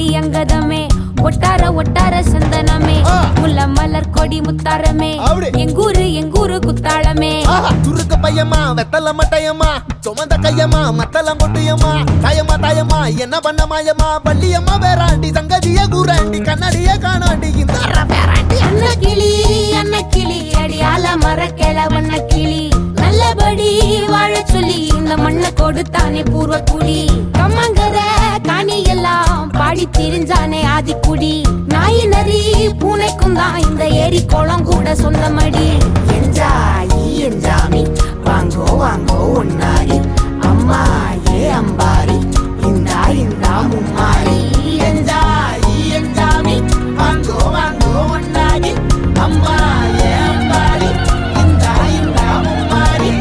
அங்கதமே ஒட்டார ஒட்டார சந்தனமே ஆ. முல்ல மலர் கொடி முத்தாரமே அப்படி. எங்கூரு எங்கூரு குத்தாளமே ஆஹா, துருக்கு பையமா வெத்தல மட்டையம்மா சுமந்த கையம்மா மத்தலம் கொட்டியம்மா தாயம்மா தாயம்மா என்ன பண்ண மாயம்மா வள்ளியம்மா வேறாண்டி சங்கதிய கூறாண்டி கண்ணாடிய காணாண்டி இந்த பேராண்டி அன்ன கிளி அன்ன கிளி அடியால மரக்கிழ வண்ண கிளி நல்லபடி வாழ சொல்லி இந்த மண்ணை கொடுத்தானே பூர்வ குடி கம்மங்கர காணி எல்லாம் பாடி திரிஞ்சானே ஆதிக்குடி நாய் நரி பூனைக்கும் தான் இந்த ஏரி குளம் கூட சொந்தமடி என்ஜாயி என்ஜாமி வாங்கோ வாங்கோ ஒன்னாரி அம்மா ஏ அம்பாரி இந்தா இந்தா மும்மாரி என்ஜாய் என்ஜாமி வாங்கோ வாங்கோ ஒன்னாகி அம்மா ஏன் பாரி இந்த இந்த மும்மாரி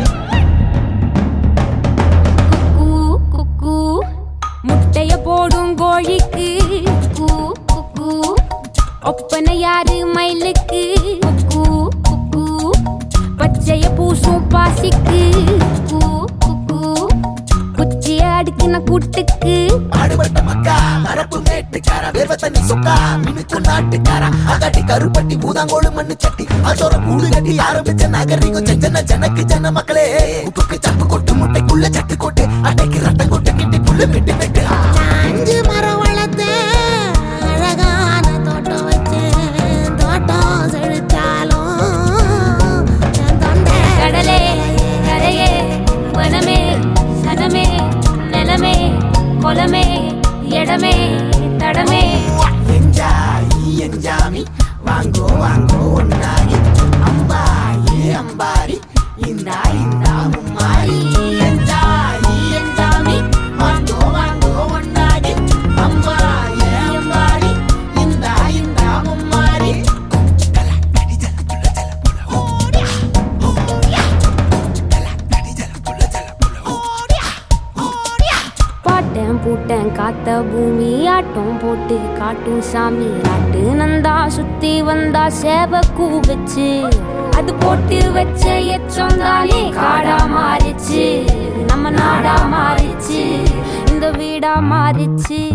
குக்கூ குக்கூ முட்டைய போடும் கோழிக்கு குக்கூ குக்கூ ஒப்பனை யாரு மயிலுக்கு குக்கூ குக்கூ பச்சைய பூசும் பாசிக்கு குக்கூ குக்கூ குச்சிய அடுக்கின கூட்டுக்கு ஆடுபட்ட மக்கா மரப்பு மேட்டுக்கார வேர்வ தண்ணி சொக்கா மினுக்கு நாட்டுக்கார அகாட்டி கருப்பட்டி பூதாங்கோடு மண்ணு சட்டி அதோட கூடு கட்டி ஆரம்பிச்ச நாகரிகம் செஞ்சன ஜனக்கு ஜன மக்களே உப்புக்கு சப்பு கொட்டு முட்டைக்குள்ள சட்டு கொட்டு அட்டைக்கு ரத்தம் கொட்டு கிட்டி புல்லு வெட்டி வெட்டு அஞ்சு மரம் வளர்த்தேன் அழகான தோட்டம் வச்சேன் தோட்டம் செழிச்சாலும் என் தொண்டை கடலே கரையே வனமே சனமே நிலமே கொலமே இடமே தடமே என்ஜாய் என்ஜாமி வாங்கோ வாங்கோ ஒன்னாகி அம்பா ஏ அம்பாரி இந்தா இந்தா மும்மாரி என்ஜாய் என்ஜாமி வாங்கோ வாங்கோ ஒன்னாகி அம்பா ஏ அம்பாரி இந்தா இந்தா மும்மாரி பாட்டன் பூட்டன் காத்த பூமி ஆட்டம் போட்டு காட்டும் சாமி நாட்டு நந்தா சுத்தி வந்தா சேவ கூ வச்சு அது போட்டு வச்ச எச்சம் தானே காடா மாறிச்சு நம்ம நாடா மாறிச்சு இந்த வீடா மாறிச்சு